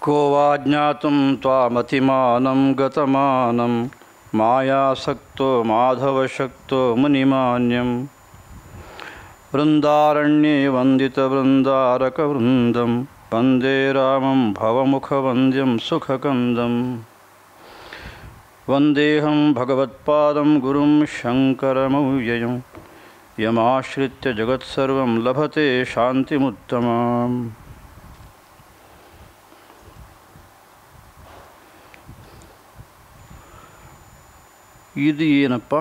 को वा ज्ञातुं त्वामतिमानं गतमानं मायासक्तो माधवशक्तो मुनिमान्यं वृन्दारण्ये वन्दितवृन्दारकवृन्दं वन्दे रामं भवमुखवन्द्यं सुखकन्दम् वन्देऽहं भगवत्पादं गुरुं शङ्करमव्ययं यमाश्रित्य जगत्सर्वं लभते शान्तिमुत्तमाम् ಇದು ಏನಪ್ಪ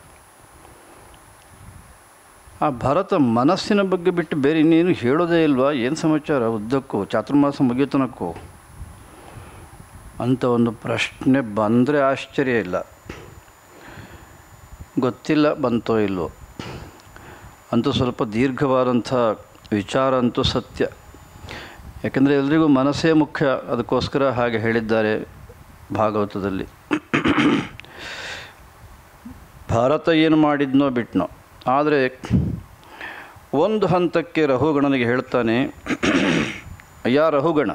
ಆ ಭರತ ಮನಸ್ಸಿನ ಬಗ್ಗೆ ಬಿಟ್ಟು ಬೇರೆ ಇನ್ನೇನು ಹೇಳೋದೇ ಇಲ್ವಾ ಏನು ಸಮಾಚಾರ ಉದ್ದಕ್ಕೂ ಚಾತುರ್ಮಾಸ ಮುಗಿಯತನಕ್ಕೂ ಅಂತ ಒಂದು ಪ್ರಶ್ನೆ ಬಂದರೆ ಆಶ್ಚರ್ಯ ಇಲ್ಲ ಗೊತ್ತಿಲ್ಲ ಬಂತೋ ಇಲ್ವೋ ಅಂತೂ ಸ್ವಲ್ಪ ದೀರ್ಘವಾದಂಥ ವಿಚಾರ ಅಂತೂ ಸತ್ಯ ಯಾಕೆಂದರೆ ಎಲ್ರಿಗೂ ಮನಸ್ಸೇ ಮುಖ್ಯ ಅದಕ್ಕೋಸ್ಕರ ಹಾಗೆ ಹೇಳಿದ್ದಾರೆ ಭಾಗವತದಲ್ಲಿ ಭಾರತ ಏನು ಮಾಡಿದ್ನೋ ಬಿಟ್ನೋ ಆದರೆ ಒಂದು ಹಂತಕ್ಕೆ ರಹುಗಣನಿಗೆ ಹೇಳ್ತಾನೆ ಅಯ್ಯ ರಹುಗಣ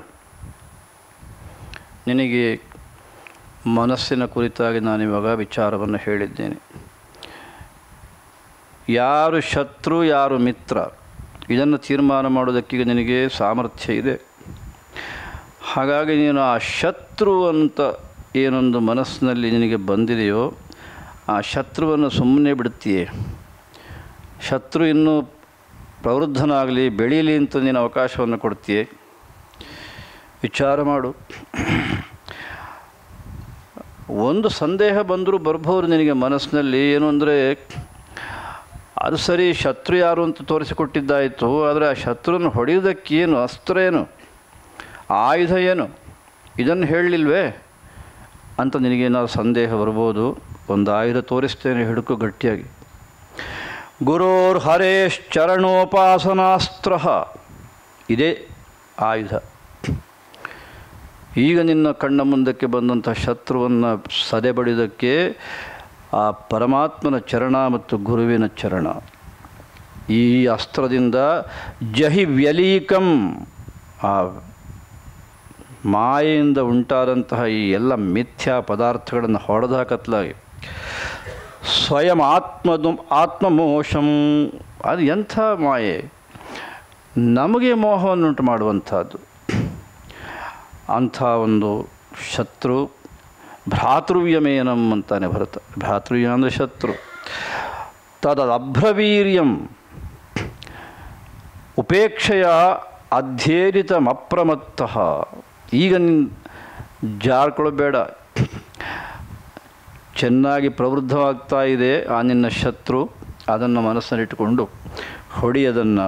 ನಿನಗೆ ಮನಸ್ಸಿನ ಕುರಿತಾಗಿ ನಾನಿವಾಗ ವಿಚಾರವನ್ನು ಹೇಳಿದ್ದೇನೆ ಯಾರು ಶತ್ರು ಯಾರು ಮಿತ್ರ ಇದನ್ನು ತೀರ್ಮಾನ ಮಾಡೋದಕ್ಕೀಗ ನಿನಗೆ ಸಾಮರ್ಥ್ಯ ಇದೆ ಹಾಗಾಗಿ ನೀನು ಆ ಶತ್ರು ಅಂತ ಏನೊಂದು ಮನಸ್ಸಿನಲ್ಲಿ ನಿನಗೆ ಬಂದಿದೆಯೋ ಆ ಶತ್ರುವನ್ನು ಸುಮ್ಮನೆ ಬಿಡ್ತೀಯೇ ಶತ್ರು ಇನ್ನೂ ಪ್ರವೃದ್ಧನಾಗಲಿ ಬೆಳೀಲಿ ಅಂತ ನೀನು ಅವಕಾಶವನ್ನು ಕೊಡ್ತೀಯೇ ವಿಚಾರ ಮಾಡು ಒಂದು ಸಂದೇಹ ಬಂದರೂ ಬರ್ಬೋದು ನಿನಗೆ ಮನಸ್ಸಿನಲ್ಲಿ ಏನು ಅಂದರೆ ಅದು ಸರಿ ಶತ್ರು ಯಾರು ಅಂತ ತೋರಿಸಿಕೊಟ್ಟಿದ್ದಾಯಿತು ಆದರೆ ಆ ಶತ್ರುವನ್ನು ಹೊಡೆಯೋದಕ್ಕೇನು ಅಸ್ತ್ರ ಏನು ಆಯುಧ ಏನು ಇದನ್ನು ಹೇಳಲಿಲ್ವೇ ಅಂತ ನಿನಗೇನಾದ್ರು ಸಂದೇಹ ಬರ್ಬೋದು ಒಂದು ಆಯುಧ ತೋರಿಸ್ತೇನೆ ಹಿಡುಕು ಗಟ್ಟಿಯಾಗಿ ಗುರೋರ್ ಹರೇಶ್ ಚರಣೋಪಾಸನಾಸ್ತ್ರ ಇದೇ ಆಯುಧ ಈಗ ನಿನ್ನ ಕಣ್ಣ ಮುಂದಕ್ಕೆ ಬಂದಂಥ ಶತ್ರುವನ್ನು ಸದೆಬಡಿಯೋದಕ್ಕೆ ಆ ಪರಮಾತ್ಮನ ಚರಣ ಮತ್ತು ಗುರುವಿನ ಚರಣ ಈ ಅಸ್ತ್ರದಿಂದ ಜಹಿ ವ್ಯಲೀಕಂ ಆ ಮಾಯೆಯಿಂದ ಉಂಟಾದಂತಹ ಈ ಎಲ್ಲ ಮಿಥ್ಯಾ ಪದಾರ್ಥಗಳನ್ನು ಹೊಡೆದಾಕತ್ಲಾಗಿ ಸ್ವಯಂ ಆತ್ಮದು ಆತ್ಮಮೋಷಂ ಅದು ಎಂಥ ಮಾಯೆ ನಮಗೆ ಮೋಹವನ್ನುಂಟು ಮಾಡುವಂಥದ್ದು ಅಂಥ ಒಂದು ಶತ್ರು ಭ್ರಾತೃವ್ಯಮೇನಂ ಅಂತಾನೆ ಭರತ ಭ್ರಾತೃವ್ಯ ಅಂದರೆ ಶತ್ರು ತದಭ್ರವೀರ್ಯಂ ಉಪೇಕ್ಷೆಯ ಅಧ್ಯೇರಿತಮಪ್ರಮತ್ತಃ ಈಗ ನಿನ್ನ ಜಾರ್ಕೊಳ್ಬೇಡ ಚೆನ್ನಾಗಿ ಪ್ರವೃದ್ಧವಾಗ್ತಾ ಇದೆ ಆ ನಿನ್ನ ಶತ್ರು ಅದನ್ನು ಮನಸ್ಸಲ್ಲಿಟ್ಟುಕೊಂಡು ಹೊಡಿ ಅದನ್ನು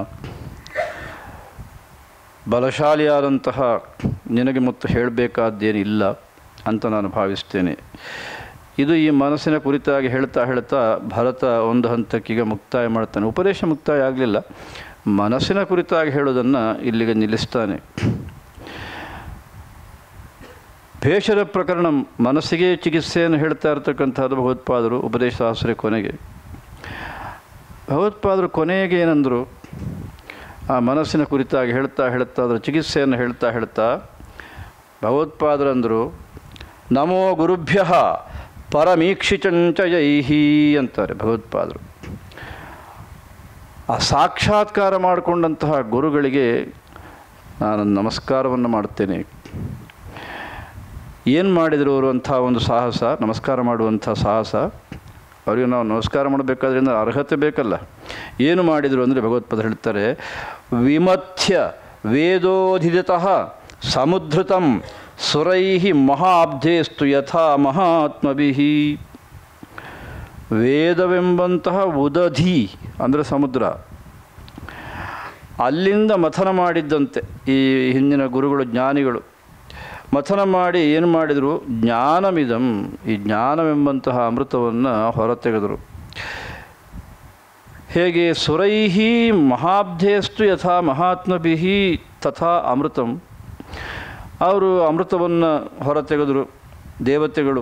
ಬಲಶಾಲಿಯಾದಂತಹ ನಿನಗೆ ಮತ್ತು ಹೇಳಬೇಕಾದ್ದೇನಿಲ್ಲ ಅಂತ ನಾನು ಭಾವಿಸ್ತೇನೆ ಇದು ಈ ಮನಸ್ಸಿನ ಕುರಿತಾಗಿ ಹೇಳ್ತಾ ಹೇಳ್ತಾ ಭರತ ಒಂದು ಹಂತಕ್ಕೀಗ ಮುಕ್ತಾಯ ಮಾಡ್ತಾನೆ ಉಪದೇಶ ಮುಕ್ತಾಯ ಆಗಲಿಲ್ಲ ಮನಸ್ಸಿನ ಕುರಿತಾಗಿ ಹೇಳೋದನ್ನು ಇಲ್ಲಿಗೆ ನಿಲ್ಲಿಸ್ತಾನೆ ಭೇಷದ ಪ್ರಕರಣ ಮನಸ್ಸಿಗೆ ಚಿಕಿತ್ಸೆಯನ್ನು ಹೇಳ್ತಾ ಇರ್ತಕ್ಕಂಥದ್ದು ಭಗವತ್ಪಾದರು ಉಪದೇಶ ಆಶ್ರಯ ಕೊನೆಗೆ ಭಗವತ್ಪಾದರು ಕೊನೆಗೆ ಏನಂದರು ಆ ಮನಸ್ಸಿನ ಕುರಿತಾಗಿ ಹೇಳ್ತಾ ಹೇಳ್ತಾ ಅದರ ಚಿಕಿತ್ಸೆಯನ್ನು ಹೇಳ್ತಾ ಹೇಳ್ತಾ ಭಗವತ್ಪಾದರಂದರು ನಮೋ ಗುರುಭ್ಯ ಪರಮೀಕ್ಷಿಚಂಚ ಯೈಹಿ ಅಂತಾರೆ ಭಗವತ್ಪಾದರು ಆ ಸಾಕ್ಷಾತ್ಕಾರ ಮಾಡಿಕೊಂಡಂತಹ ಗುರುಗಳಿಗೆ ನಾನು ನಮಸ್ಕಾರವನ್ನು ಮಾಡ್ತೇನೆ ಏನು ಮಾಡಿದರು ಅವರು ಅಂಥ ಒಂದು ಸಾಹಸ ನಮಸ್ಕಾರ ಮಾಡುವಂಥ ಸಾಹಸ ಅವರಿಗೆ ನಾವು ನಮಸ್ಕಾರ ಮಾಡಬೇಕಾದ್ರಿಂದ ಅರ್ಹತೆ ಬೇಕಲ್ಲ ಏನು ಮಾಡಿದರು ಅಂದರೆ ಭಗವತ್ಪದ ಹೇಳ್ತಾರೆ ವಿಮಥ್ಯ ವೇದೋಧಿತಃ ಸಮುದ್ರತಂ ಸುರೈ ಮಹಾಬ್ಧೇಸ್ತು ಯಥಾ ಮಹಾತ್ಮಭಿ ವೇದವೆಂಬಂತಹ ಉದಧಿ ಅಂದರೆ ಸಮುದ್ರ ಅಲ್ಲಿಂದ ಮಥನ ಮಾಡಿದ್ದಂತೆ ಈ ಹಿಂದಿನ ಗುರುಗಳು ಜ್ಞಾನಿಗಳು ಮಥನ ಮಾಡಿ ಏನು ಮಾಡಿದರು ಜ್ಞಾನಮಿದಂ ಈ ಜ್ಞಾನವೆಂಬಂತಹ ಅಮೃತವನ್ನು ಹೊರತೆಗೆದರು ಹೇಗೆ ಸುರೈಹಿ ಮಹಾಬ್ಧೇಸ್ತು ಯಥಾ ಮಹಾತ್ಮಭಿ ತಥಾ ಅಮೃತಂ ಅವರು ಅಮೃತವನ್ನು ಹೊರತೆಗೆದರು ದೇವತೆಗಳು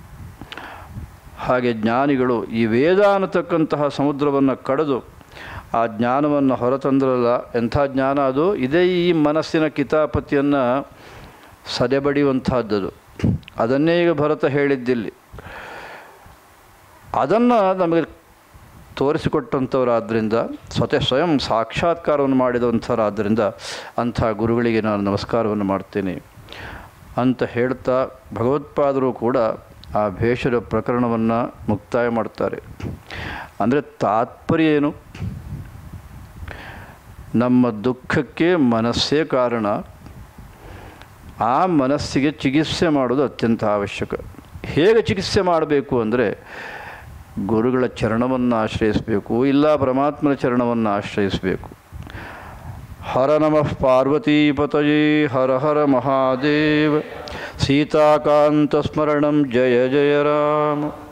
ಹಾಗೆ ಜ್ಞಾನಿಗಳು ಈ ವೇದ ಅನ್ನತಕ್ಕಂತಹ ಸಮುದ್ರವನ್ನು ಕಡಿದು ಆ ಜ್ಞಾನವನ್ನು ಹೊರತಂದ್ರಲ್ಲ ಎಂಥ ಜ್ಞಾನ ಅದು ಇದೇ ಈ ಮನಸ್ಸಿನ ಕಿತಾಪತಿಯನ್ನು ಸದೆಬಡಿಯುವಂತಹದ್ದದು ಅದನ್ನೇ ಈಗ ಭರತ ಹೇಳಿದ್ದಿಲ್ಲಿ ಅದನ್ನು ನಮಗೆ ತೋರಿಸಿಕೊಟ್ಟಂಥವರಾದ್ದರಿಂದ ಸ್ವತಃ ಸ್ವಯಂ ಸಾಕ್ಷಾತ್ಕಾರವನ್ನು ಮಾಡಿದಂಥವರಾದ್ದರಿಂದ ಅಂಥ ಗುರುಗಳಿಗೆ ನಾನು ನಮಸ್ಕಾರವನ್ನು ಮಾಡ್ತೇನೆ ಅಂತ ಹೇಳ್ತಾ ಭಗವತ್ಪಾದರು ಕೂಡ ಆ ಭೇಷರ ಪ್ರಕರಣವನ್ನು ಮುಕ್ತಾಯ ಮಾಡ್ತಾರೆ ಅಂದರೆ ತಾತ್ಪರ್ಯ ಏನು ನಮ್ಮ ದುಃಖಕ್ಕೆ ಮನಸ್ಸೇ ಕಾರಣ ಆ ಮನಸ್ಸಿಗೆ ಚಿಕಿತ್ಸೆ ಮಾಡೋದು ಅತ್ಯಂತ ಅವಶ್ಯಕ ಹೇಗೆ ಚಿಕಿತ್ಸೆ ಮಾಡಬೇಕು ಅಂದರೆ ಗುರುಗಳ ಚರಣವನ್ನು ಆಶ್ರಯಿಸಬೇಕು ಇಲ್ಲ ಪರಮಾತ್ಮನ ಚರಣವನ್ನು ಆಶ್ರಯಿಸಬೇಕು ಹರ ನಮಃ ಪಾರ್ವತೀಪತಯೇ ಹರ ಹರ ಮಹಾದೇವ ಸೀತಾಕಾಂತ ಸ್ಮರಣಂ ಜಯ ಜಯ ರಾಮ